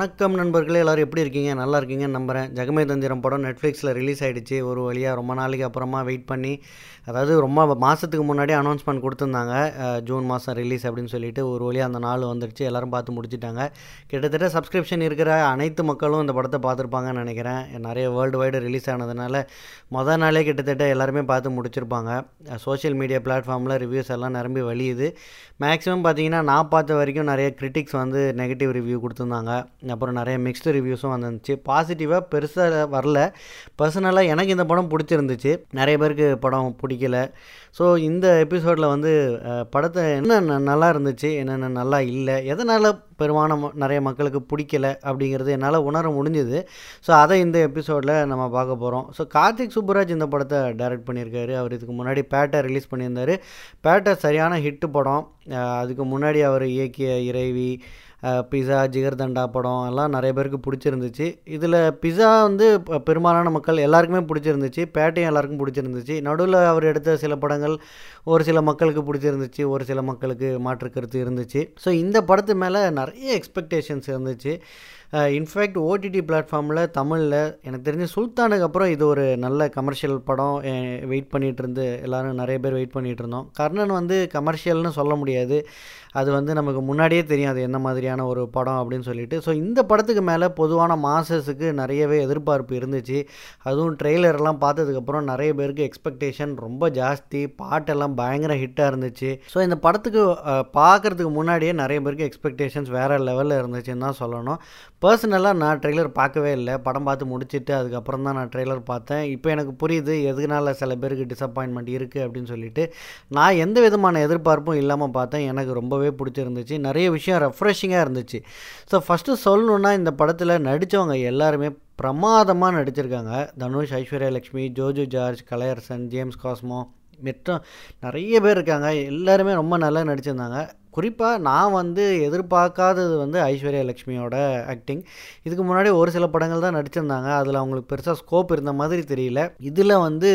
வணக்கம் நண்பர்களே எல்லாரும் எப்படி இருக்கீங்க நல்லா இருக்கீங்கன்னு நம்புகிறேன் ஜெகமே தந்திரம் படம் நெட்ஃப்ளிக்ஸில் ரிலீஸ் ஆகிடுச்சு ஒரு வழியாக ரொம்ப நாளைக்கு அப்புறமா வெயிட் பண்ணி அதாவது ரொம்ப மாதத்துக்கு முன்னாடி அனௌன்ஸ்மெண்ட் கொடுத்துருந்தாங்க அஹ், ஜூன் மாதம் ரிலீஸ் அப்படின்னு சொல்லிட்டு ஒரு வழியாக அந்த நாள் வந்துடுச்சு எல்லாரும் பார்த்து முடிச்சிட்டாங்க கிட்டத்தட்ட சப்ஸ்கிரிப்ஷன் இருக்கிற அனைத்து மக்களும் இந்த படத்தை பார்த்துருப்பாங்கன்னு நினைக்கிறேன் நிறைய வேர்ல்டு வைடு ரிலீஸ் ஆனதுனால மொதல் நாளே கிட்டத்தட்ட எல்லாருமே பார்த்து முடிச்சிருப்பாங்க சோஷியல் மீடியா பிளாட்ஃபார்மில் ரிவ்யூஸ் எல்லாம் நிரம்பி வழியுது மேக்ஸிமம் பார்த்தீங்கன்னா நான் பார்த்த வரைக்கும் நிறைய கிரிட்டிக்ஸ் வந்து நெகட்டிவ் ரிவ்யூ கொடுத்துருந்தாங்க அப்புறம் நிறைய மிக்ஸ்டு ரிவ்யூஸும் வந்துருந்துச்சு பாசிட்டிவாக பெருசாக வரல பர்சனலாக எனக்கு இந்த படம் பிடிச்சிருந்துச்சு நிறைய பேருக்கு படம் பிடிக்கல ஸோ இந்த எபிசோடில் வந்து அஹ், படத்தை என்ன ந- நல்லா இருந்துச்சு என்னென்ன நல்லா இல்லை எதனால் பெருமான ம- நிறைய மக்களுக்கு பிடிக்கல அப்படிங்கிறது என்னால் உணர முடிஞ்சுது ஸோ அதை இந்த எபிசோடில் நம்ம பார்க்க போகிறோம் ஸோ கார்த்திக் சுப்புராஜ் இந்த படத்தை டைரக்ட் பண்ணியிருக்காரு அவர் இதுக்கு முன்னாடி பேட்டை ரிலீஸ் பண்ணியிருந்தார் பேட்டை சரியான ஹிட்டு படம் அஹ், அதுக்கு முன்னாடி அவர் இயக்கிய இறைவி அஹ், பிஸா ஜிகர்தண்டா படம் எல்லாம் நிறைய பேருக்கு பிடிச்சிருந்துச்சு இதில் பிஸா வந்து ப- பெரும்பாலான மக்கள் எல்லாருக்குமே பிடிச்சிருந்துச்சு பேட்டையும் எல்லாருக்கும் பிடிச்சிருந்துச்சு நடுவில் அவர் எடுத்த சில படங்கள் ஒரு சில மக்களுக்கு பிடிச்சிருந்துச்சு ஒரு சில மக்களுக்கு மாற்று கருத்து இருந்துச்சு ஸோ இந்த படத்து மேலே நிறைய எக்ஸ்பெக்டேஷன்ஸ் இருந்துச்சு இன்ஃபேக்ட் ஓடிடி பிளாட்ஃபார்மில் தமிழில் எனக்கு தெரிஞ்சு சுல்தானுக்கு அப்புறம் இது ஒரு நல்ல கமர்ஷியல் படம் வெயிட் பண்ணிகிட்டு இருந்து எல்லாரும் நிறைய பேர் வெயிட் பண்ணிகிட்டு இருந்தோம் கர்ணன் வந்து கமர்ஷியல்னு சொல்ல முடியாது அது வந்து நமக்கு முன்னாடியே தெரியும் அது என்ன மாதிரியான ஒரு படம் அப்படின்னு சொல்லிட்டு ஸோ இந்த படத்துக்கு மேலே பொதுவான மாசஸுக்கு நிறையவே எதிர்பார்ப்பு இருந்துச்சு அதுவும் ட்ரெய்லர்லாம் பார்த்ததுக்கப்புறம் நிறைய பேருக்கு எக்ஸ்பெக்டேஷன் ரொம்ப ஜாஸ்தி பாட்டெல்லாம் பயங்கர ஹிட்டாக இருந்துச்சு ஸோ இந்த படத்துக்கு பார்க்குறதுக்கு முன்னாடியே நிறைய பேருக்கு எக்ஸ்பெக்டேஷன்ஸ் வேறு லெவலில் இருந்துச்சுன்னு தான் சொல்லணும் பர்சனலாக நான் ட்ரெய்லர் பார்க்கவே இல்லை படம் பார்த்து முடிச்சுட்டு அதுக்கப்புறம் தான் நான் ட்ரெய்லர் பார்த்தேன் இப்போ எனக்கு புரியுது எதுனால சில பேருக்கு டிசப்பாயின்மெண்ட் இருக்குது அப்படின்னு சொல்லிட்டு நான் எந்த விதமான எதிர்பார்ப்பும் இல்லாமல் பார்த்தேன் எனக்கு ரொம்பவே பிடிச்சிருந்துச்சு நிறைய விஷயம் ரெஃப்ரெஷிங்காக இருந்துச்சு ஸோ ஃபஸ்ட்டு சொல்லணுன்னா இந்த படத்தில் நடித்தவங்க எல்லாருமே பிரமாதமாக நடிச்சிருக்காங்க தனுஷ் ஐஸ்வர்யா லட்சுமி ஜோஜு ஜார்ஜ் கலையரசன் ஜேம்ஸ் காஸ்மோ மற்றும் நிறைய பேர் இருக்காங்க எல்லாருமே ரொம்ப நல்லா நடிச்சிருந்தாங்க குறிப்பாக நான் வந்து எதிர்பார்க்காதது வந்து ஐஸ்வர்யா லட்சுமியோட ஆக்டிங் இதுக்கு முன்னாடி ஒரு சில படங்கள் தான் நடிச்சிருந்தாங்க அதில் அவங்களுக்கு பெருசாக ஸ்கோப் இருந்த மாதிரி தெரியல இதில் வந்து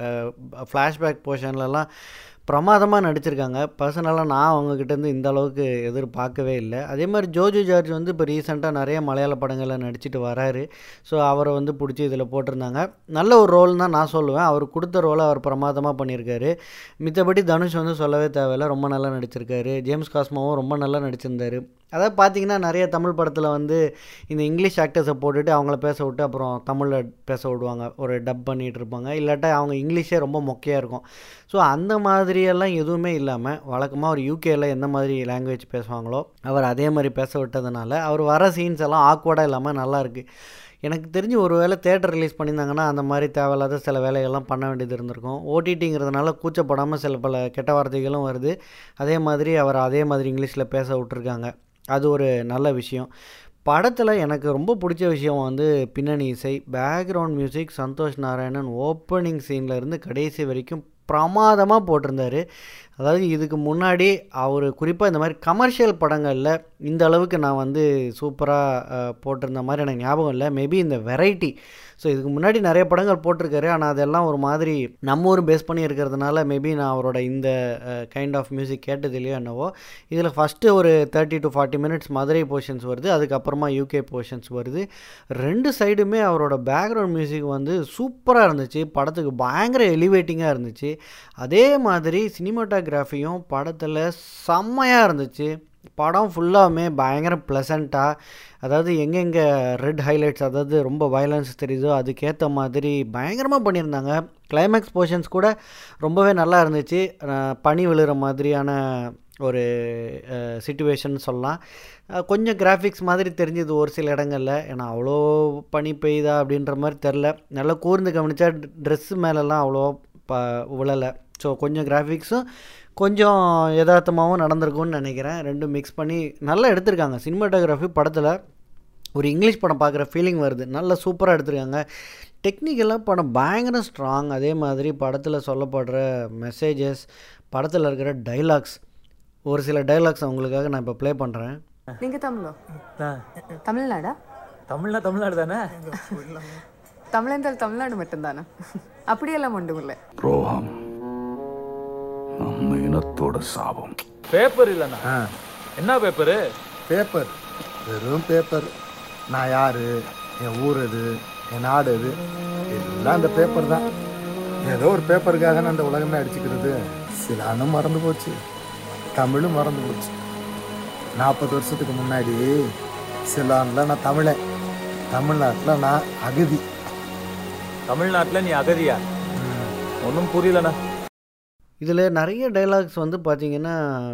ஃப்ளாஷ்பேக் போர்ஷன்லலாம் பிரமாதமாக நடிச்சிருக்காங்க பர்சனலாக நான் அவங்கக்கிட்டேருந்து இந்த அளவுக்கு எதிர்பார்க்கவே இல்லை அதே மாதிரி ஜோஜு ஜார்ஜ் வந்து இப்போ ரீசெண்டாக நிறைய மலையாள படங்களில் நடிச்சிட்டு வராரு ஸோ அவரை வந்து பிடிச்சி இதில் போட்டிருந்தாங்க நல்ல ஒரு ரோல் தான் நான் சொல்லுவேன் அவர் கொடுத்த ரோலை அவர் பிரமாதமாக பண்ணியிருக்காரு மித்தபடி தனுஷ் வந்து சொல்லவே தேவையில்ல ரொம்ப நல்லா நடிச்சிருக்காரு ஜேம்ஸ் காஸ்மாவும் ரொம்ப நல்லா நடிச்சிருந்தாரு அதாவது பார்த்தீங்கன்னா நிறைய தமிழ் படத்தில் வந்து இந்த இங்கிலீஷ் ஆக்டர்ஸை போட்டுட்டு அவங்கள பேச விட்டு அப்புறம் தமிழில் பேச விடுவாங்க ஒரு டப் பண்ணிகிட்டு இருப்பாங்க இல்லாட்டா அவங்க இங்கிலீஷே ரொம்ப மொக்கையாக இருக்கும் ஸோ அந்த மாதிரியெல்லாம் எதுவுமே இல்லாமல் வழக்கமாக ஒரு யூகேல எந்த மாதிரி லாங்குவேஜ் பேசுவாங்களோ அவர் அதே மாதிரி பேச விட்டதுனால அவர் வர சீன்ஸ் எல்லாம் ஆக்வர்டாக இல்லாமல் நல்லா இருக்குது எனக்கு தெரிஞ்சு ஒரு வேளை தேட்டர் ரிலீஸ் பண்ணியிருந்தாங்கன்னா அந்த மாதிரி தேவையில்லாத சில வேலைகள்லாம் பண்ண வேண்டியது இருந்திருக்கும் ஓடிடிங்கிறதுனால கூச்சப்படாமல் சில பல கெட்ட வார்த்தைகளும் வருது அதே மாதிரி அவர் அதே மாதிரி இங்கிலீஷில் பேச விட்டுருக்காங்க அது ஒரு நல்ல விஷயம் படத்தில் எனக்கு ரொம்ப பிடிச்ச விஷயம் வந்து பின்னணி இசை background music Santhosh Narayanan opening சீனில் இருந்து கடைசி வரைக்கும் பிரமாதமாக போட்டிருந்தாரு அதாவது இதுக்கு முன்னாடி அவர் குறிப்பாக இந்த மாதிரி கமர்ஷியல் படங்களில் இந்த அளவுக்கு நான் வந்து சூப்பராக போட்டிருந்த மாதிரி எனக்கு ஞாபகம் இல்லை மேபி இந்த வெரைட்டி ஸோ இதுக்கு முன்னாடி நிறைய படங்கள் போட்டிருக்காரு ஆனால் அதெல்லாம் ஒரு மாதிரி நம்ம ஊர் பேஸ் பண்ணி இருக்கிறதுனால மேபி நான் அவரோட இந்த கைண்ட் ஆஃப் மியூசிக் கேட்டதுலையோ என்னவோ இதில் ஃபஸ்ட்டு ஒரு thirty to forty minutes Madurai portions வருது அதுக்கப்புறமா யூகே போர்ஷன்ஸ் வருது ரெண்டு சைடுமே அவரோட பேக்ரவுண்ட் மியூசிக் வந்து சூப்பராக இருந்துச்சு படத்துக்கு பயங்கர எலிவேட்டிங்காக இருந்துச்சு அதே மாதிரி சினிமாட்டோகிராஃபியும் படத்தில் செம்மையாக இருந்துச்சு படம் ஃபுல்லாமே பயங்கர ப்ளசண்ட்டாக அதாவது எங்கெங்கே ரெட் ஹைலைட்ஸ் அதாவது ரொம்ப வயலன்ஸ் தெரியுதோ அதுக்கேற்ற மாதிரி பயங்கரமாக பண்ணியிருந்தாங்க கிளைமேக்ஸ் போர்ஷன்ஸ் கூட ரொம்பவே நல்லா இருந்துச்சு அஹ் பனி விழுற மாதிரியான ஒரு சுச்சுவேஷன் சொல்லலாம் அஹ் கொஞ்சம் கிராஃபிக்ஸ் மாதிரி தெரிஞ்சது ஒரு சில இடங்களில் ஏன்னா அவ்வளோ பனி பெய்யுதா அப்படின்ற மாதிரி தெரில நல்லா கூர்ந்து கவனித்தா ட்ரெஸ்ஸு மேலெல்லாம் அவ்வளோ ப விழலை ஸோ கொஞ்சம் கிராஃபிக்ஸும் கொஞ்சம் யதார்த்தமாகவும் நடந்திருக்கும்னு நினைக்கிறேன் ரெண்டும் மிக்ஸ் பண்ணி நல்லா எடுத்திருக்காங்க சினிமாட்டோகிராஃபி படத்தில் ஒரு இங்கிலீஷ் படம் பார்க்குற ஃபீலிங் வருது நல்லா சூப்பராக எடுத்திருக்காங்க டெக்னிக்கலாக படம் பயங்கர ஸ்ட்ராங் அதே மாதிரி படத்தில் சொல்லப்படுற மெசேஜஸ் படத்தில் இருக்கிற டைலாக்ஸ் ஒரு சில டைலாக்ஸ் அவங்களுக்காக நான் இப்போ ப்ளே பண்ணுறேன் நீங்க தமிழோ நான் தமிழ்நாடா தமிழ்னா தமிழ்நாடு தானே தமிழென்றால் தமிழ்நாடு மட்டும்தானா அப்படியெல்லாம் ஒன்றும் இல்லை துரோகம் நம்ம இனத்தோட சாபம் பேப்பர் இல்லைண்ணா என்ன பேப்பரு பேப்பர் வெறும் பேப்பர் நான் யார் என் ஊர் எது என் நாடு எது எல்லாம் இந்த பேப்பர் தான் ஏதோ ஒரு பேப்பருக்காக நான் இந்த உலகமே அடிச்சுக்கிறது சில அணம் மறந்து போச்சு தமிழும் மறந்து போச்சு நாற்பது வருஷத்துக்கு முன்னாடி சிலானில் நான் தமிழன் தமிழ்நாட்டில் நான் அகதி தமிழ்நாட்டில் நீ அகதியா ஒன்றும் புரியலண்ணா இதில் நிறைய டைலாக்ஸ் வந்து பார்த்திங்கன்னா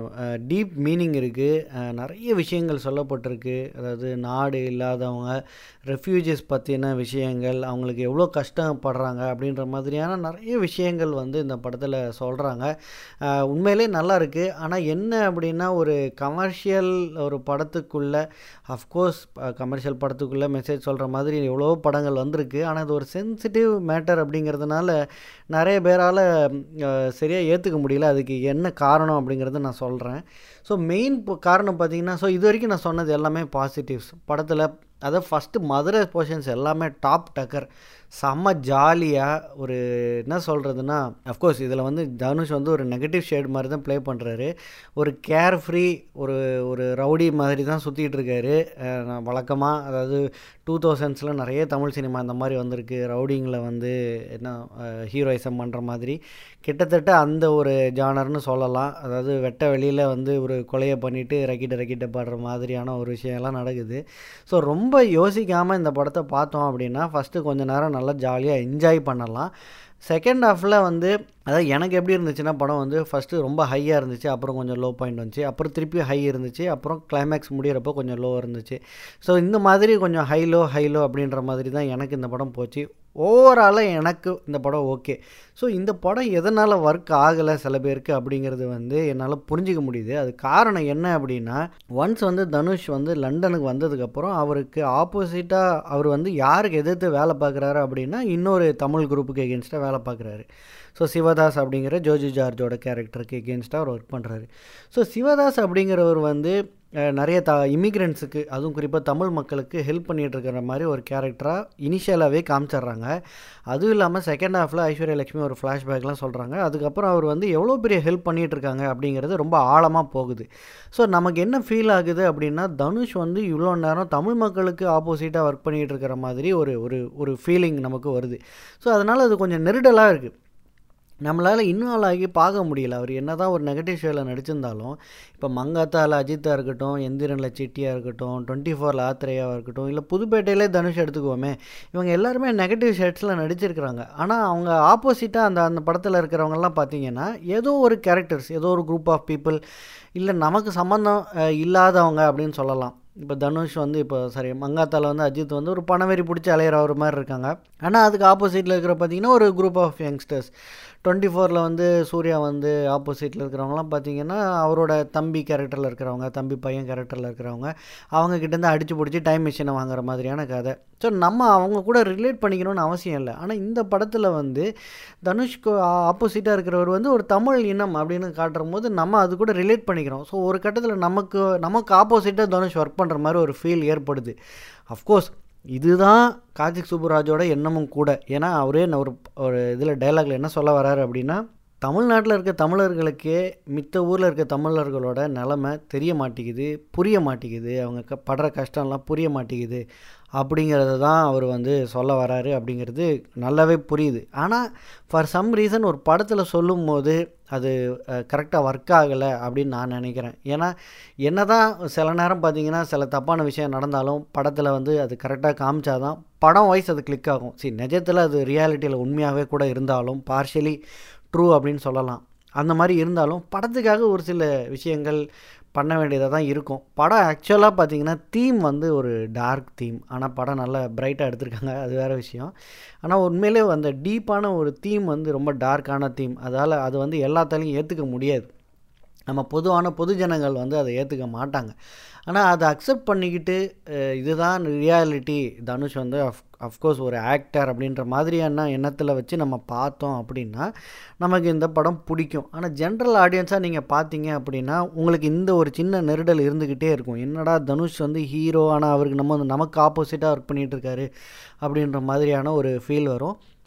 டீப் மீனிங் இருக்குது நிறைய விஷயங்கள் சொல்லப்பட்டிருக்கு அதாவது நாடு இல்லாதவங்க ரெஃப்யூஜிஸ் பற்றின விஷயங்கள் அவங்களுக்கு எவ்வளோ கஷ்டப்படுறாங்க அப்படின்ற மாதிரியான நிறைய விஷயங்கள் வந்து இந்த படத்தில் சொல்கிறாங்க உண்மையிலே நல்லா இருக்குது ஆனால் என்ன அப்படின்னா ஒரு கமர்ஷியல் ஒரு படத்துக்குள்ளே அஃப்கோர்ஸ் கமர்ஷியல் படத்துக்குள்ளே மெசேஜ் சொல்கிற மாதிரி எவ்வளோ படங்கள் வந்திருக்கு ஆனால் இது ஒரு சென்சிட்டிவ் மேட்டர் அப்படிங்கிறதுனால நிறைய பேரால் சரியாக ஏற்றுக்க முடியல அதுக்கு என்ன காரணம் அப்படிங்கிறத நான் சொல்கிறேன் ஸோ மெயின் காரணம் பார்த்தீங்கன்னா ஸோ இது வரைக்கும் நான் சொன்னது எல்லாமே பாசிட்டிவ்ஸ் படத்தில் அதாவது ஃபஸ்ட்டு மதுரை போர்ஷன்ஸ் எல்லாமே டாப் டக்கர் செம்ம ஜாலியாக ஒரு என்ன சொல்கிறதுனா அஃப்கோர்ஸ் இதில் வந்து தனுஷ் வந்து ஒரு நெகட்டிவ் ஷேட் மாதிரி தான் ப்ளே பண்ணுறாரு ஒரு கேர் ஃப்ரீ ஒரு ஒரு ரவுடி மாதிரி தான் சுற்றிட்டு இருக்காரு நான் வழக்கமாக அதாவது டூ தௌசண்ட்ஸில் நிறைய தமிழ் சினிமா இந்த மாதிரி வந்திருக்கு ரவுடிங்கில் வந்து என்ன ஹீரோயிசம் பண்ணுற மாதிரி கிட்டத்தட்ட அந்த ஒரு ஜானர்னு சொல்லலாம் அதாவது வெட்ட வெளியில் வந்து ஒரு கொலையை பண்ணிவிட்டு ரக்கிட்ட ரக்கிட்ட பாடுற மாதிரியான ஒரு விஷயம்லாம் நடக்குது ஸோ ரொம்ப யோசிக்காமல் இந்த படத்தை பார்த்தோம் அப்படின்னா ஃபஸ்ட்டு கொஞ்சம் நேரம் நல்லா ஜாலியாக என்ஜாய் பண்ணலாம் செகண்ட் ஹாஃபில் வந்து அதாவது எனக்கு எப்படி இருந்துச்சுன்னா படம் வந்து ஃபஸ்ட்டு ரொம்ப ஹையாக இருந்துச்சு அப்புறம் கொஞ்சம் லோ பாயிண்ட் வந்துச்சு அப்புறம் திருப்பி ஹை இருந்துச்சு அப்புறம் கிளைமேக்ஸ் முடிகிறப்போ கொஞ்சம் லோ இருந்துச்சு ஸோ இந்த மாதிரி கொஞ்சம் ஹை லோ ஹை லோ அப்படின்ற மாதிரி தான் எனக்கு இந்த படம் போச்சு ஓவராலாக எனக்கு இந்த படம் ஓகே ஸோ இந்த படம் எதனால் ஒர்க் ஆகலை சில பேருக்கு அப்படிங்கிறது வந்து என்னால் புரிஞ்சிக்க முடியுது அது காரணம் என்ன அப்படின்னா ஒன்ஸ் வந்து தனுஷ் வந்து லண்டனுக்கு வந்ததுக்கப்புறம் அவருக்கு ஆப்போசிட்டாக அவர் வந்து யாருக்கு எதிர்த்து வேலை பார்க்குறாரு அப்படின்னா இன்னொரு தமிழ் குரூப்புக்கு எகென்ஸ்டாக வேலை பார்க்குறாரு ஸோ சிவதாஸ் அப்படிங்கிற ஜோஜி ஜார்ஜோட கேரக்டருக்கு எகென்ஸ்டாக அவர் ஒர்க் பண்ணுறாரு ஸோ சிவதாஸ் அப்படிங்கிறவர் வந்து நிறைய த இமிக்ரெண்ட்ஸுக்கு அதுவும் குறிப்பாக தமிழ் மக்களுக்கு ஹெல்ப் பண்ணிகிட்டு இருக்கிற மாதிரி ஒரு கேரக்டராக இனிஷியலாகவே காமிச்சிட்றாங்க அதுவும் இல்லாமல் செகண்ட் ஹாஃபில் ஐஸ்வர்யா லட்சுமி ஒரு ஃப்ளாஷ்பேக்லாம் சொல்கிறாங்க அதுக்கப்புறம் அவர் வந்து எவ்வளோ பெரிய ஹெல்ப் பண்ணிகிட்டு இருக்காங்க அப்படிங்கிறது ரொம்ப ஆழமாக போகுது ஸோ நமக்கு என்ன ஃபீல் ஆகுது அப்படின்னா தனுஷ் வந்து இவ்வளோ நேரம் தமிழ் மக்களுக்கு ஆப்போசிட்டாக ஒர்க் பண்ணிகிட்டு இருக்கிற மாதிரி ஒரு ஒரு ஒரு ஃபீலிங் நமக்கு வருது ஸோ அதனால் அது கொஞ்சம் நெருடலாக இருக்குது நம்மளால் இன்னும் ஆகி பார்க்க முடியல அவர் என்ன தான் ஒரு நெகட்டிவ் ஷோவில் நடிச்சிருந்தாலும் இப்போ மங்காத்தாவில் அஜித்தாக இருக்கட்டும் எந்திரனில் சிட்டியாக இருக்கட்டும் டுவெண்ட்டி ஃபோரில் ஆத்திரையாக இருக்கட்டும் இல்லை புதுப்பேட்டையிலே தனுஷ் எடுத்துக்குவோமே இவங்க எல்லாருமே நெகட்டிவ் ஷேட்ஸில் நடிச்சிருக்கிறாங்க ஆனால் அவங்க ஆப்போசிட்டாக அந்த அந்த படத்தில் இருக்கிறவங்கலாம் பார்த்தீங்கன்னா ஏதோ ஒரு கேரக்டர்ஸ் ஏதோ ஒரு குரூப் ஆஃப் பீப்புள் இல்லை நமக்கு சம்மந்தம் இல்லாதவங்க அப்படின்னு சொல்லலாம் இப்போ தனுஷ் வந்து இப்போ சரி மங்காத்தாவில் வந்து அஜித் வந்து ஒரு பணவெறி பிடிச்சி அலையிற ஒரு மாதிரி இருக்காங்க ஆனால் அதுக்கு ஆப்போசிட்டில் இருக்கிற பார்த்தீங்கன்னா ஒரு குரூப் ஆஃப் யங்ஸ்டர்ஸ் டுவெண்ட்டி ஃபோரில் வந்து சூர்யா வந்து ஆப்போசிட்டில் இருக்கிறவங்களாம் பார்த்தீங்கன்னா அவரோட தம்பி கேரக்டரில் இருக்கிறவங்க தம்பி பையன் கேரக்டரில் இருக்கிறவங்க அவங்க கிட்டேருந்து அடித்து பிடிச்சி டைம் மிஷினை வாங்குற மாதிரியான கதை ஸோ நம்ம அவங்க கூட ரிலேட் பண்ணிக்கணும்னு அவசியம் இல்லை ஆனால் இந்த படத்தில் வந்து தனுஷ்க்கு ஆப்போசிட்டாக இருக்கிறவர் வந்து ஒரு தமிழ் இனம் அப்படின்னு காட்டுற போது நம்ம அது கூட ரிலேட் பண்ணிக்கிறோம் ஸோ ஒரு கட்டத்தில் நமக்கு நமக்கு ஆப்போசிட்டாக தனுஷ் ஒர்க் பண்ணுற மாதிரி ஒரு ஃபீல் ஏற்படுது அஃப்கோர்ஸ் இதுதான் கார்த்திக் சுப்புராஜோட எண்ணமும் கூட ஏன்னா அவரே ஒரு ஒரு இதில் டைலாக்ல என்ன சொல்ல வராரு அப்படின்னா தமிழ்நாட்டில் இருக்க தமிழர்களுக்கே மித்த ஊரில் இருக்க தமிழர்களோட நிலமை தெரிய மாட்டேங்குது புரிய மாட்டேங்குது அவங்க க படுற கஷ்டம்லாம் புரிய மாட்டேங்குது அப்படிங்கிறத தான் அவர் வந்து சொல்ல வராரு அப்படிங்கிறது நல்லாவே புரியுது ஆனால் ஃபார் சம் ரீசன் ஒரு படத்தில் சொல்லும் போது அது கரெக்டாக ஒர்க் ஆகலை அப்படின்னு நான் நினைக்கிறேன் ஏன்னா என்ன தான் சில நேரம் பார்த்தீங்கன்னா சில தப்பான விஷயம் நடந்தாலும் படத்தில் வந்து அது கரெக்டாக காமிச்சாதான் படம் வைஸ் அது கிளிக் ஆகும் சரி நிஜத்தில் அது ரியாலிட்டியில் உண்மையாகவே கூட இருந்தாலும் பார்ஷியலி ட்ரூ அப்படின்னு சொல்லலாம் அந்த மாதிரி இருந்தாலும் படத்துக்காக ஒரு சில விஷயங்கள் பண்ண வேண்டியதாக தான் இருக்கும் படம் ஆக்சுவலாக பார்த்தீங்கன்னா தீம் வந்து ஒரு டார்க் தீம் ஆனால் படம் நல்லா பிரைட்டாக எடுத்திருக்காங்க அது வேறு விஷயம் ஆனால் உண்மையிலே அந்த டீப்பான ஒரு தீம் வந்து ரொம்ப டார்க்கான தீம் அதால் அது வந்து எல்லாத்தாலையும் ஏற்றுக்க முடியாது நம்ம பொதுவான பொதுஜனங்கள் வந்து அதை ஏற்றுக்க மாட்டாங்க ஆனால் அதை அக்செப்ட் பண்ணிக்கிட்டு இதுதான் ரியாலிட்டி தனுஷ் வந்து அஃப் அஃப்கோர்ஸ் ஒரு ஆக்டர் அப்படின்ற மாதிரியான எண்ணத்தில் வச்சு நம்ம பார்த்தோம் அப்படின்னா நமக்கு இந்த படம் பிடிக்கும் ஆனால் ஜென்ரல் ஆடியன்ஸாக நீங்கள் பார்த்தீங்க அப்படின்னா உங்களுக்கு இந்த ஒரு சின்ன நெருடல் இருந்துக்கிட்டே இருக்கும் என்னடா தனுஷ் வந்து ஹீரோ ஆனால் அவருக்கு நம்ம வந்து நமக்கு ஆப்போசிட்டாக ஒர்க் பண்ணிகிட்டு இருக்காரு அப்படின்ற மாதிரியான ஒரு ஃபீல் வரும்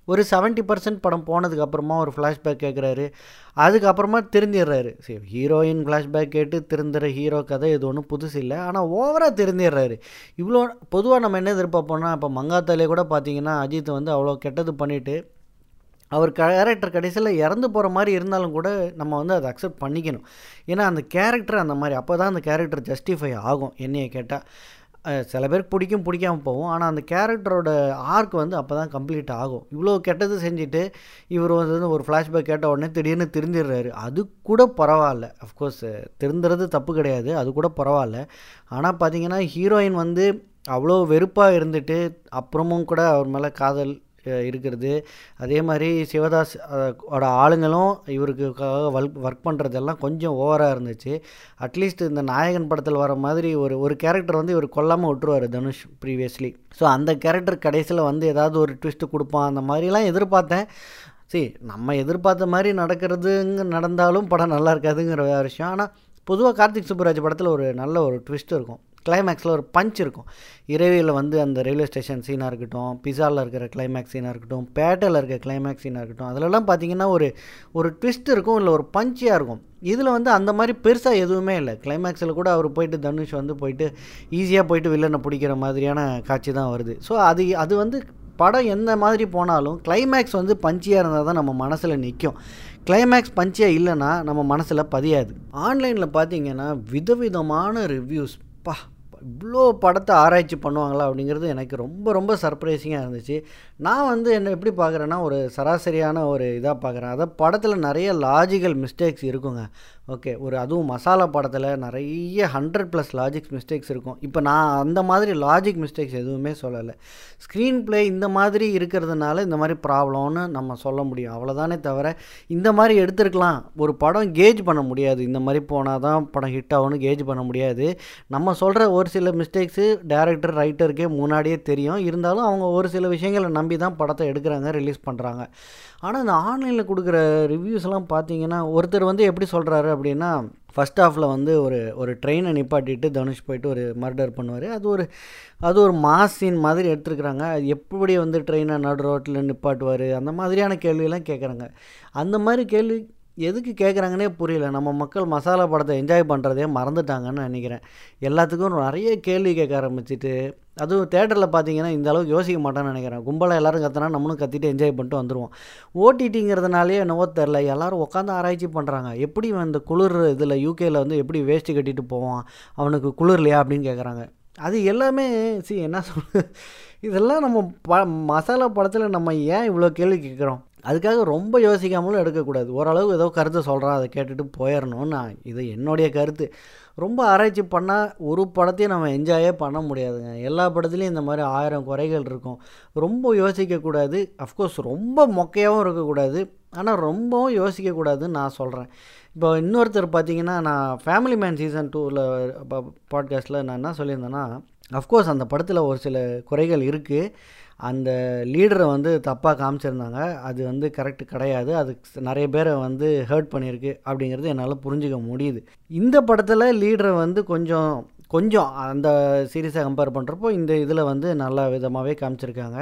ஒரு 70% பர்சன்ட் படம் போனதுக்கு அப்புறமா ஒரு ஃப்ளாஷ்பேக் கேட்குறாரு அதுக்கப்புறமா திருந்திடுறாரு சரி ஹீரோயின் ஃப்ளாஷ்பேக் கேட்டு திருந்துற ஹீரோ கதை இது ஒன்றும் புதுசு இல்லை ஆனால் ஓவராக திருந்திடுறாரு இவ்வளோ பொதுவாக நம்ம என்ன எதிர்பார்ப்போம்னா இப்போ மங்காத்தாலே கூட பார்த்தீங்கன்னா அஜித் வந்து அவ்வளோ கெட்டது பண்ணிவிட்டு அவர் கேரக்டர் கடைசியில் இறந்து போகிற மாதிரி இருந்தாலும் கூட நம்ம வந்து அதை அக்செப்ட் பண்ணிக்கணும் ஏன்னா அந்த கேரக்டர் அந்த மாதிரி அப்போ தான் அந்த கேரக்டர் ஜஸ்டிஃபை ஆகும் என்னைய கேட்டால் அஹ் சில பேருக்கு பிடிக்கும் பிடிக்காம போகும் ஆனால் அந்த கேரக்டரோட ஆர்க் வந்து அப்போ தான் கம்ப்ளீட் ஆகும் இவ்வளோ கெட்டது செஞ்சுட்டு இவர் வந்து ஒரு ஃப்ளாஷ்பேக் கேட்ட உடனே திடீர்னு திருந்திடுறாரு அது கூட பரவாயில்ல அஃப்கோர்ஸ் திருந்துறது தப்பு கிடையாது அது கூட பரவாயில்ல ஆனால் பார்த்தீங்கன்னா ஹீரோயின் வந்து அவ்வளோ வெறுப்பாக இருந்துட்டு அப்புறமும் கூட அவர் மேலே காதல் அஹ், இருக்கிறது அதே மாதிரி சிவதாஸ் அஹ், ஓட ஆளுங்களும் இவருக்கு ஒர்க் ஒர்க் பண்ணுறதெல்லாம் கொஞ்சம் ஓவராக இருந்துச்சு அட்லீஸ்ட் இந்த நாயகன் படத்தில் வர மாதிரி ஒரு ஒரு கேரக்டர் வந்து இவர் கொல்லாமல் விட்டுருவார் தனுஷ் ப்ரீவியஸ்லி ஸோ அந்த கேரக்டர் கடைசியில் வந்து ஏதாவது ஒரு ட்விஸ்ட்டு கொடுப்பான் அந்த மாதிரிலாம் எதிர்பார்த்தேன் சரி நம்ம எதிர்பார்த்த மாதிரி நடக்கிறதுங்க நடந்தாலும் படம் நல்லா இருக்காதுங்கிற வேற விஷயம் ஆனால் பொதுவாக கார்த்திக் சுப்புராஜ் படத்தில் ஒரு நல்ல ஒரு ட்விஸ்ட் இருக்கும் கிளைமேக்ஸில் ஒரு பஞ்ச் இருக்கும் இரவியில் வந்து அந்த ரயில்வே ஸ்டேஷன் சீனாக இருக்கட்டும் பிஸாவில் இருக்கிற கிளைமேக்ஸ் சீனாக இருக்கட்டும் பேட்டையில் இருக்க கிளைமேக்ஸ் சீனாக இருக்கட்டும் அதிலலாம் பார்த்தீங்கன்னா ஒரு ஒரு ட்விஸ்ட் இருக்கும் இல்லை ஒரு பஞ்சியாக இருக்கும் இதில் வந்து அந்த மாதிரி பெருசாக எதுவுமே இல்லை கிளைமேக்ஸில் கூட அவர் போயிட்டு தனுஷ் வந்து போயிட்டு ஈஸியாக போயிட்டு வில்லனை பிடிக்கிற மாதிரியான காட்சி தான் வருது ஸோ அது அது வந்து படம் எந்த மாதிரி போனாலும் கிளைமேக்ஸ் வந்து பஞ்சியாக இருந்தால் தான் நம்ம மனசில் நிற்கும் கிளைமேக்ஸ் பஞ்சியாக இல்லைன்னா நம்ம மனசில் பதியாது ஆன்லைனில் பார்த்தீங்கன்னா விதவிதமான ரிவ்யூஸ் பா இவ்வளோ படத்தை ஆராய்ச்சி பண்ணுவாங்களா அப்படிங்கிறது எனக்கு ரொம்ப ரொம்ப சர்ப்ரைசிங்காக இருந்துச்சு நான் வந்து என்ன எப்படி பார்க்குறேன்னா ஒரு சராசரியான ஒரு இதாக பார்க்குறேன் அதாவது படத்தில் நிறைய லாஜிக்கல் மிஸ்டேக்ஸ் இருக்குங்க ஓகே ஒரு அதுவும் மசாலா படத்தில் நிறைய ஹண்ட்ரட் ப்ளஸ் லாஜிக்ஸ் மிஸ்டேக்ஸ் இருக்கும் இப்போ நான் அந்த மாதிரி லாஜிக் மிஸ்டேக்ஸ் எதுவுமே சொல்லலை ஸ்க்ரீன் ப்ளே இந்த மாதிரி இருக்கிறதுனால இந்த மாதிரி ப்ராப்ளம்னு நம்ம சொல்ல முடியும் அவ்வளோதானே தவிர இந்த மாதிரி எடுத்திருக்கலாம் ஒரு படம் கேஜ் பண்ண முடியாது இந்த மாதிரி போனால் தான் படம் ஹிட் ஆகும்னு கேஜ் பண்ண முடியாது நம்ம சொல்கிற ஒரு சில மிஸ்டேக்ஸு டேரக்டர் ரைட்டருக்கே முன்னாடியே தெரியும் இருந்தாலும் அவங்க ஒரு சில விஷயங்களை நம்பி தான் படத்தை எடுக்கிறாங்க ரிலீஸ் பண்ணுறாங்க ஆனால் இந்த ஆன்லைனில் கொடுக்குற ரிவ்யூஸ்லாம் பார்த்தீங்கன்னா ஒருத்தர் வந்து எப்படி சொல்கிறாரு அப்படின்னா ஃபஸ்ட் ஹாஃபில் வந்து ஒரு ஒரு ட்ரெயினை நிப்பாட்டிட்டு தனுஷ் போயிட்டு ஒரு மர்டர் பண்ணுவார் அது ஒரு அது ஒரு மாஸ் சீன் மாதிரி எடுத்துருக்குறாங்க அது எப்படி வந்து ட்ரெயினை நடு ரோட்டில் நிப்பாட்டுவார் அந்த மாதிரியான கேள்வியெல்லாம் கேட்குறாங்க அந்த மாதிரி கேள்வி எதுக்கு கேட்குறாங்கன்னே புரியல நம்ம மக்கள் மசாலா படத்தை என்ஜாய் பண்ணுறதே மறந்துட்டாங்கன்னு நினைக்கிறேன் எல்லாத்துக்கும் நிறைய கேள்வி கேட்க ஆரம்பிச்சிட்டு அதுவும் தேட்டரில் பார்த்தீங்கன்னா இந்த அளவுக்கு யோசிக்க மாட்டேன்னு நினைக்கிறேன் கும்பலாக எல்லாரும் கத்துனா நம்மளும் கத்திட்டு என்ஜாய் பண்ணிட்டு வந்துடுவோம் ஓடிடிங்கிறதுனாலே என்னவோ தெரில எல்லாரும் உட்காந்து ஆராய்ச்சி பண்ணுறாங்க எப்படி இவன் இந்த குளிர் இதில் யூகேயில் வந்து எப்படி வேஷ்டி கட்டிட்டு போவான் அவனுக்கு குளிர்லையா அப்படின்னு கேட்குறாங்க அது எல்லாமே சி என்ன சொல் இதெல்லாம் நம்ம ப மசாலா படத்தில் நம்ம ஏன் இவ்வளோ கேள்வி கேட்குறோம் அதுக்காக ரொம்ப யோசிக்காமலும் எடுக்கக்கூடாது ஓரளவு ஏதோ கருத்தை சொல்கிறான் அதை கேட்டுட்டு போயிடணும் நான் இது என்னுடைய கருத்து ரொம்ப ஆராய்ச்சி பண்ணால் ஒரு படத்தையும் நம்ம என்ஜாயே பண்ண முடியாதுங்க எல்லா படத்துலையும் இந்த மாதிரி ஆயிரம் குறைகள் இருக்கும் ரொம்ப யோசிக்கக்கூடாது அஃப்கோர்ஸ் ரொம்ப மொக்கையாகவும் இருக்கக்கூடாது ஆனால் ரொம்பவும் யோசிக்கக்கூடாதுன்னு நான் சொல்கிறேன் இப்போ இன்னொருத்தர் பார்த்தீங்கன்னா நான் ஃபேமிலி மேன் சீசன் டூவில் பாட்காஸ்ட்டில் நான் என்ன சொல்லியிருந்தேன்னா அஃப்கோர்ஸ் அந்த படத்தில் ஒரு சில குறைகள் இருக்குது அந்த லீடரை வந்து தப்பாக காமிச்சிருந்தாங்க அது வந்து கரெக்ட் கிடையாது அது நிறைய பேரை வந்து ஹர்ட் பண்ணியிருக்கு அப்படிங்கிறது என்னால் புரிஞ்சுக்க முடியுது இந்த படத்தில் லீடரை வந்து கொஞ்சம் கொஞ்சம் அந்த சீரியஸாக கம்பேர் பண்ணுறப்போ இந்த இதில் வந்து நல்ல விதமாகவே காமிச்சிருக்காங்க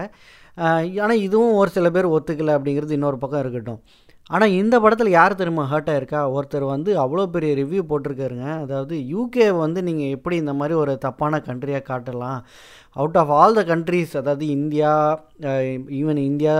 ஆனால் இதுவும் ஒரு சில பேர் ஒத்துக்கலை அப்படிங்கிறது இன்னொரு பக்கம் இருக்கட்டும் ஆனால் இந்த படத்தில் யார் தெரியுமா ஹர்ட் ஆயிருக்கா ஒருத்தர் வந்து அவ்வளோ பெரிய ரிவ்யூ போட்டிருக்காருங்க அதாவது யூகே வந்து நீங்கள் எப்படி இந்த மாதிரி ஒரு தப்பான கண்ட்ரியாக காட்டலாம் out of all the countries அதாவது இந்தியா ஈவன் இந்தியா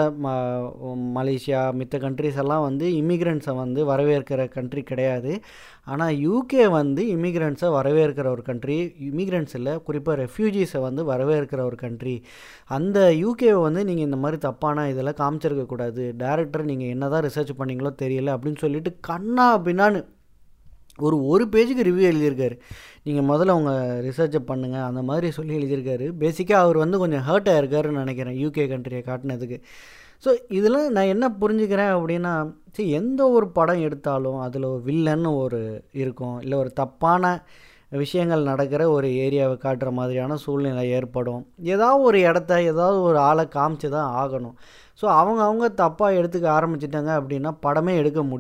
மலேசியா மித்த கண்ட்ரிஸ் எல்லாம் வந்து இமிக்ரெண்ட்ஸை வந்து வரவேற்கிற கண்ட்ரி கிடையாது ஆனால் யூகே வந்து இமிக்ரெண்ட்ஸை வரவேற்கிற ஒரு கண்ட்ரி இமிக்ரெண்ட்ஸ் இல்லை குறிப்பாக ரெஃப்யூஜிஸை வந்து வரவேற்கிற ஒரு கண்ட்ரி அந்த யூகேவை வந்து நீங்கள் இந்த மாதிரி தப்பான இதெல்லாம் காமிச்சிருக்கக்கூடாது டேரக்டர் நீங்கள் என்ன தான் ரிசர்ச் பண்ணீங்களோ தெரியல அப்படின்னு சொல்லிட்டு கண்ணா பின்னான்னு ஒரு ஒரு பேஜுக்கு ரிவ்யூ எழுதியிருக்காரு நீங்கள் முதல்ல உங்கள் ரிசர்ச்சை பண்ணுங்கள் அந்த மாதிரி சொல்லி எழுதியிருக்காரு பேசிக்காக அவர் வந்து கொஞ்சம் ஹர்ட் ஆயிருக்காருன்னு நினைக்கிறேன் யூகே கண்ட்ரியை காட்டினதுக்கு ஸோ இதெல்லாம் நான் என்ன புரிஞ்சுக்கிறேன் அப்படின்னா சரி எந்த ஒரு படம் எடுத்தாலும் அதில் ஒரு வில்லன்னு ஒரு இருக்கும் இல்லை ஒரு தப்பான விஷயங்கள் நடக்கிற ஒரு ஏரியாவை காட்டுற மாதிரியான சூழ்நிலை ஏற்படும் ஏதாவது ஒரு இடத்த ஏதாவது ஒரு ஆளை காமிச்சு தான் ஆகணும் ஸோ அவங்க அவங்க தப்பாக எடுத்துக்க ஆரம்பிச்சிட்டாங்க அப்படின்னா படமே எடுக்க முடியாது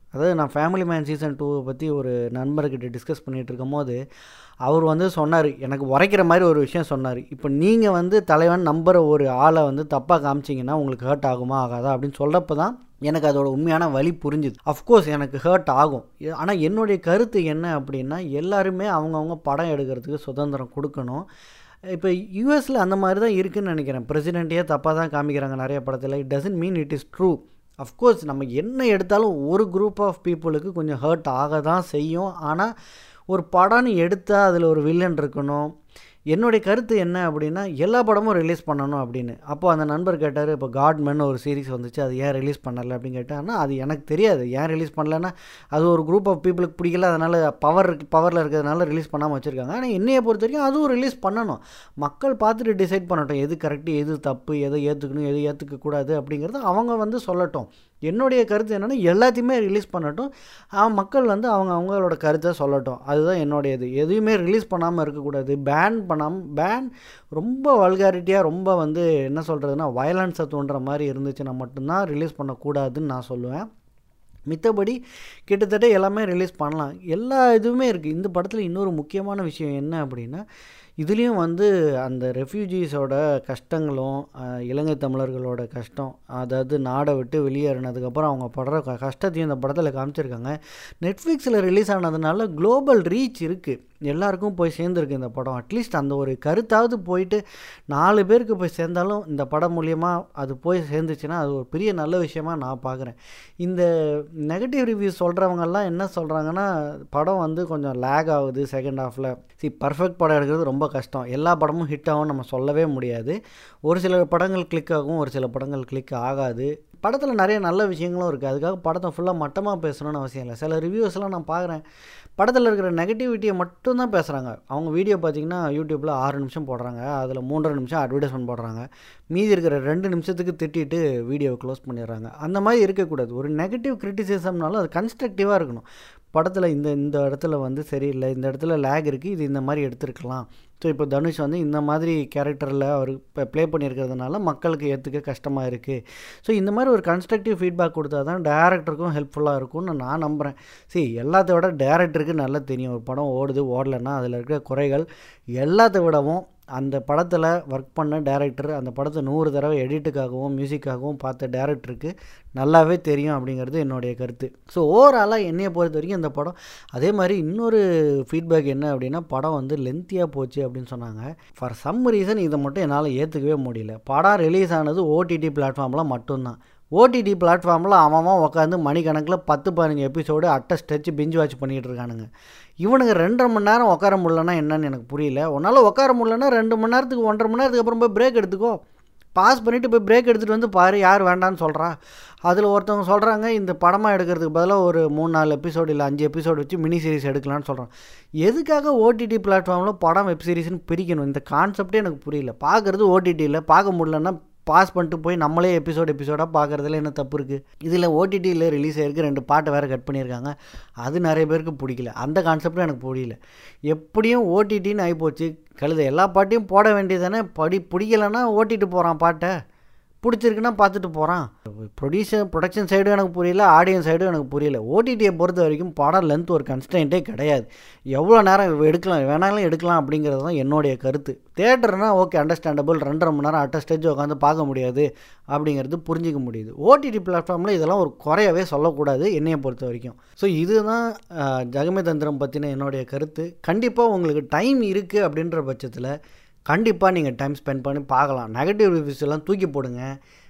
அதாவது நான் ஃபேமிலி மேன் சீசன் டூவை பற்றி ஒரு நண்பர்கிட்ட டிஸ்கஸ் பண்ணிகிட்டு இருக்கும்போது அவர் வந்து சொன்னார் எனக்கு உரைக்கிற மாதிரி ஒரு விஷயம் சொன்னார் இப்போ நீங்கள் வந்து தலைவன் நம்புகிற ஒரு ஆளை வந்து தப்பாக காமிச்சிங்கன்னா உங்களுக்கு ஹர்ட் ஆகுமா ஆகாதா அப்படின்னு சொல்கிறப்ப தான் எனக்கு அதோட உண்மையான வழி புரிஞ்சுது அஃப்கோர்ஸ் எனக்கு ஹர்ட் ஆகும் ஆனால் என்னுடைய கருத்து என்ன அப்படின்னா எல்லாருமே அவங்கவுங்க படம் எடுக்கிறதுக்கு சுதந்திரம் கொடுக்கணும் இப்போ யூஎஸில் அந்த மாதிரி தான் இருக்குதுன்னு நினைக்கிறேன் பிரசிடெண்ட்டையே தப்பாக தான் காமிக்கிறாங்க நிறைய படத்தில் it doesn't mean it is true of course நம்ம என்ன எடுத்தாலும் ஒரு குரூப் ஆஃப் பீப்புளுக்கு கொஞ்சம் ஹர்ட் ஆக தான் செய்யும் ஆனால் ஒரு படம்னு எடுத்தால் அதில் ஒரு வில்லன் இருக்கணும் என்னுடைய கருத்து என்ன அப்படின்னா எல்லா படமும் ரிலீஸ் பண்ணணும் அப்படின்னு அப்போ அந்த நண்பர் கேட்டார் இப்போ காட்மன் ஒரு சீரிஸ் வந்துச்சு அது ஏன் ரிலீஸ் பண்ணலை அப்படின்னு கேட்டார்னா அது எனக்கு தெரியாது ஏன் ரிலீஸ் பண்ணலன்னா அது ஒரு குரூப் ஆஃப் பீப்புளுக்கு பிடிக்கல அதனால் பவர் பவரில் இருக்கிறதுனால ரிலீஸ் பண்ணாமல் வச்சுருக்காங்க ஆனால் என்னையை பொறுத்த வரைக்கும் அதுவும் ரிலீஸ் பண்ணணும் மக்கள் பார்த்துட்டு டிசைட் பண்ணட்டும் எது கரெக்டு எது தப்பு எதை ஏற்றுக்கணும் எது ஏற்றுக்கக்கூடாது அப்படிங்கிறத அவங்க வந்து சொல்லட்டும் என்னுடைய கருத்து என்னென்னா எல்லாத்தையுமே ரிலீஸ் பண்ணட்டும் அவன் மக்கள் வந்து அவங்க அவங்களோட கருத்தை சொல்லட்டும் அதுதான் என்னுடைய இது எதுவுமே ரிலீஸ் பண்ணாமல் இருக்கக்கூடாது பேன் பண்ணாமல் பேன் ரொம்ப வல்காரிட்டியாக ரொம்ப வந்து என்ன சொல்கிறதுனா வயலன்ஸை தோன்ற மாதிரி இருந்துச்சுன்னா மட்டும்தான் ரிலீஸ் பண்ணக்கூடாதுன்னு நான் சொல்லுவேன் மித்தபடி கிட்டத்தட்ட எல்லாமே ரிலீஸ் பண்ணலாம் எல்லா இதுவுமே இருக்குது இந்த படத்தில் இன்னொரு முக்கியமான விஷயம் என்ன அப்படின்னா இதுலேயும் வந்து அந்த ரெஃப்யூஜிஸோட கஷ்டங்களும் அஹ், இலங்கை தமிழர்களோட கஷ்டம் அதாவது நாடை விட்டு வெளியேறினதுக்கப்புறம் அவங்க படுற க- கஷ்டத்தையும் இந்த படத்தில் காமிச்சிருக்காங்க நெட்ஃப்ளிக்ஸில் ரிலீஸ் ஆனதுனால குளோபல் ரீச் இருக்குது எல்லாருக்கும் போய் சேர்ந்துருக்கு இந்த படம் அட்லீஸ்ட் அந்த ஒரு கருத்தாவது போயிட்டு நாலு பேருக்கு போய் சேர்ந்தாலும் இந்த படம் மூலியமாக அது போய் சேர்ந்துச்சுன்னா அது ஒரு பெரிய நல்ல விஷயமா நான் பார்க்குறேன் இந்த நெகட்டிவ் ரிவ்யூ சொல்கிறவங்கெல்லாம் என்ன சொல்கிறாங்கன்னா படம் வந்து கொஞ்சம் லேக் ஆகுது செகண்ட் ஹாஃபில் சி பர்ஃபெக்ட் படம் எடுக்கிறது ரொம்ப கஷ்டம் எல்லா படமும் ஹிட் ஆகும் நம்ம சொல்லவே முடியாது ஒரு சில படங்கள் கிளிக் ஆகும் ஒரு சில படங்கள் கிளிக் ஆகாது படத்தில் நிறைய நல்ல விஷயங்களும் இருக்குது அதுக்காக படத்தை ஃபுல்லாக மட்டமாக பேசணும்னு அவசியம் இல்லை சில ரிவ்யூஸ்லாம் நான் பார்க்குறேன் படத்தில் இருக்கிற நெகட்டிவிட்டியை மட்டும்தான் பேசுகிறாங்க அவங்க வீடியோ பார்த்தீங்கன்னா யூடியூப்பில் ஆறு நிமிஷம் போடுறாங்க அதில் மூன்றரை நிமிஷம் அட்வர்டைஸ்மெண்ட் போடுறாங்க மீதி இருக்கிற ரெண்டு நிமிஷத்துக்கு திட்டிட்டு வீடியோவை க்ளோஸ் பண்ணிடுறாங்க அந்த மாதிரி இருக்கக்கூடாது ஒரு நெகட்டிவ் கிரிட்டிசிசம்னாலும் அது கன்ஸ்ட்ரக்டிவாக இருக்கணும் படத்தில் இந்த இந்த இடத்துல வந்து சரியில்லை இந்த இடத்துல லேக் இருக்குது இது இந்த மாதிரி எடுத்துருக்கலாம் ஸோ இப்போ தனுஷ் வந்து இந்த மாதிரி கேரக்டரில் அவர் இப்போ ப்ளே பண்ணியிருக்கிறதுனால மக்களுக்கு ஏற்றுக்க கஷ்டமாக இருக்குது ஸோ இந்த மாதிரி ஒரு கன்ஸ்ட்ரக்டிவ் ஃபீட்பேக் கொடுத்தா தான் டேரக்டருக்கும் ஹெல்ப்ஃபுல்லாக இருக்கும்னு நான் நம்புகிறேன் சரி எல்லாத்த விட டேரக்டருக்கு நல்லா தெரியும் ஒரு படம் ஓடுது ஓடலைன்னா அதில் இருக்கிற குறைகள் எல்லாத்த விடவும் அந்த படத்தில் ஒர்க் பண்ண டேரக்டர் அந்த படத்தை நூறு தடவை எடிட்டுக்காகவும் மியூசிக்காகவும் பார்த்த டேரக்டருக்கு நல்லாவே தெரியும் அப்படிங்கிறது என்னுடைய கருத்து ஸோ ஓவராலாக என்னையை பொறுத்த வரைக்கும் இந்த படம் அதே மாதிரி இன்னொரு ஃபீட்பேக் என்ன அப்படின்னா படம் வந்து லென்த்தியாக போச்சு அப்படின்னு சொன்னாங்க ஃபார் சம் ரீசன் இதை மட்டும் என்னால் ஏற்றுக்கவே முடியல படம் ரிலீஸ் ஆனது ஓடிடி பிளாட்ஃபார்மில் மட்டும்தான் ஓடிடி பிளாட்ஃபார்மில் அவன் உட்காந்து மணிக்கணக்கில் பத்து பதினஞ்சு எபிசோடு அட்டை ஸ்ட்ரெச் பிஞ்சு வாட்ச் பண்ணிகிட்டு இருக்கானுங்க இவனுங்க ரெண்டரை மணி நேரம் உட்கார முடியலன்னா என்னன்னு எனக்கு புரியல உன்னால் உட்கார முடியலன்னா ரெண்டு மணி நேரத்துக்கு ஒன்றரை மணி நேரத்துக்கு அப்புறம் போய் பிரேக் எடுத்துக்கோ பாஸ் பண்ணிவிட்டு போய் பிரேக் எடுத்துகிட்டு வந்து பாரு யார் வேண்டான்னு சொல்கிறா அதில் ஒருத்தவங்க சொல்கிறாங்க இந்த படமாக எடுக்கிறதுக்கு பதிலாக ஒரு மூணு நாலு எபிசோடு இல்லை அஞ்சு எபிசோடு வச்சு மினி சீரிஸ் எடுக்கலாம்னு சொல்கிறான் எதுக்காக ஓடிடி பிளாட்ஃபார்மில் படம் வெப் சீரிஸ்னு பிரிக்கணும் இந்த கான்செப்டே எனக்கு புரியல பார்க்குறது ஓடிடியில் பார்க்க முடியலன்னா பாஸ் பண்ணிட்டு போய் நம்மளே எபிசோட் எபிசோடாக பார்க்குறதுல என்ன தப்பு இருக்குது இதில் ஓடிடியில் ரிலீஸ் ஆகிருக்கு ரெண்டு பாட்டை வேறு கட் பண்ணியிருக்காங்க அது நிறைய பேருக்கு பிடிக்கல அந்த கான்செப்டும் எனக்கு புரியல எப்படியும் ஓடிடின்னு ஆகிப்போச்சு கழுத எல்லா பாட்டையும் போட வேண்டியதானே படி பிடிக்கலன்னா ஓட்டிட்டு போகிறான் பாட்டை பிடிச்சிருக்குன்னா பார்த்துட்டு போகிறான் ப்ரொடியூசர் ப்ரொடக்ஷன் சைடும் எனக்கு புரியல ஆடியன்ஸ் சைடும் எனக்கு புரியல ஓடிடியை பொறுத்த வரைக்கும் படம் லென்த் ஒரு கன்ஸ்டன்ட்டே கிடையாது எவ்வளோ நேரம் எடுக்கலாம் வேணாலும் எடுக்கலாம் அப்படிங்கிறது தான் என்னுடைய கருத்து தேட்டர்னால் ஓகே அண்டர்ஸ்டாண்டபிள் ரெண்டரை மணி நேரம் அட்ட ஸ்டேஜ் உட்காந்து பார்க்க முடியாது அப்படிங்கிறது புரிஞ்சிக்க முடியுது ஓடிடி பிளாட்ஃபார்மில் இதெல்லாம் ஒரு குறையவே சொல்லக்கூடாது என்னையை பொறுத்த வரைக்கும் ஸோ இதுதான் அஹ், ஜெகமே தந்திரம் பற்றின என்னுடைய கருத்து கண்டிப்பாக உங்களுக்கு டைம் இருக்குது அப்படின்ற பட்சத்தில் கண்டிப்பாக நீங்கள் டைம் ஸ்பெண்ட் பண்ணி பார்க்கலாம் நெகட்டிவ் ரிவ்யூஸ் எல்லாம் தூக்கி போடுங்க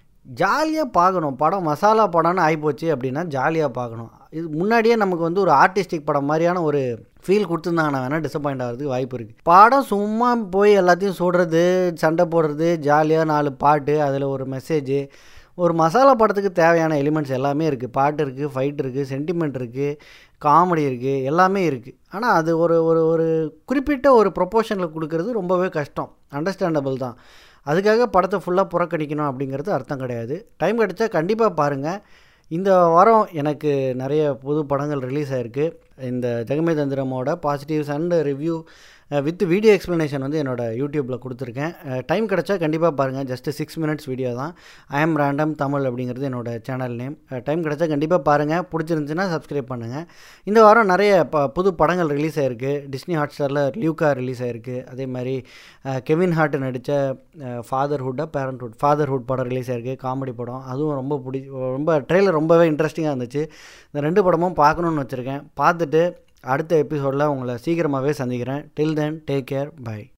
ஜாலியாக பார்க்கணும் படம் மசாலா படம்னு ஆகிப்போச்சு அப்படின்னா ஜாலியாக பார்க்கணும் இது முன்னாடியே நமக்கு வந்து ஒரு ஆர்டிஸ்டிக் படம் மாதிரியான ஒரு ஃபீல் கொடுத்துருந்தாங்கன்னா வேணால் டிசப்பாயிண்ட் ஆகிறதுக்கு வாய்ப்பு இருக்குது படம் சும்மா போய் எல்லாத்தையும் சுடுறது சண்டை போடுறது ஜாலியாக நாலு பாட்டு அதில் ஒரு மெசேஜ் ஒரு மசாலா படத்துக்கு தேவையான எலிமெண்ட்ஸ் எல்லாமே இருக்குது பாட்டு இருக்குது ஃபைட் இருக்குது சென்டிமெண்ட் இருக்குது காமெடி இருக்குது எல்லாமே இருக்குது ஆனால் அது ஒரு ஒரு ஒரு குறிப்பிட்ட ஒரு ப்ரொப்போர்ஷனில் கொடுக்கறது ரொம்பவே கஷ்டம் அண்டர்ஸ்டாண்டபிள் தான் அதுக்காக படத்தை ஃபுல்லாக புறக்கணிக்கணும் அப்படிங்கிறது அர்த்தம் கிடையாது டைம் கிடைச்சா கண்டிப்பாக பாருங்கள் இந்த வாரம் எனக்கு நிறைய புது படங்கள் ரிலீஸ் ஆகிருக்கு இந்த ஜெகமே தந்திரமோட positives and review with video explanation வந்து என்னோட யூடியூப்பில் கொடுத்துருக்கேன் டைம் கிடச்சா கண்டிப்பாக பாருங்கள் ஜஸ்ட் சிக்ஸ் மினிட்ஸ் வீடியோ தான் ஐ எம் ரேண்டம் தமிழ் அப்படிங்கிறது என்னோட சேனல் நேம் டைம் கிடச்சா கண்டிப்பாக பாருங்கள் பிடிச்சிருந்துச்சுன்னா சப்ஸ்கிரைப் பண்ணுங்கள் இந்த வாரம் நிறைய ப புது படங்கள் ரிலீஸ் ஆகிருக்கு டிஸ்னி ஹாட்ஸ்டாரில் லியூக்கா ரிலீஸ் ஆகிருக்கு அதே மாதிரி அஹ், கெவின் ஹார்ட் நடித்த ஃபாதர்ஹுட்டாக பேரண்ட்ஹுட் ஃபாதர்ஹுட் படம் ரிலீஸ் ஆகிருக்கு காமெடி படம் அதுவும் ரொம்ப பிடி ரொம்ப ட்ரெய்லர் ரொம்பவே இன்ட்ரெஸ்டிங்காக இருந்துச்சு இந்த ரெண்டு படமும் பார்க்கணுன்னு வச்சுருக்கேன் பார்த்துட்டு அடுத்த எபிசோடில் உங்களை சீக்கிரமாகவே சந்திக்கிறேன் till then take care by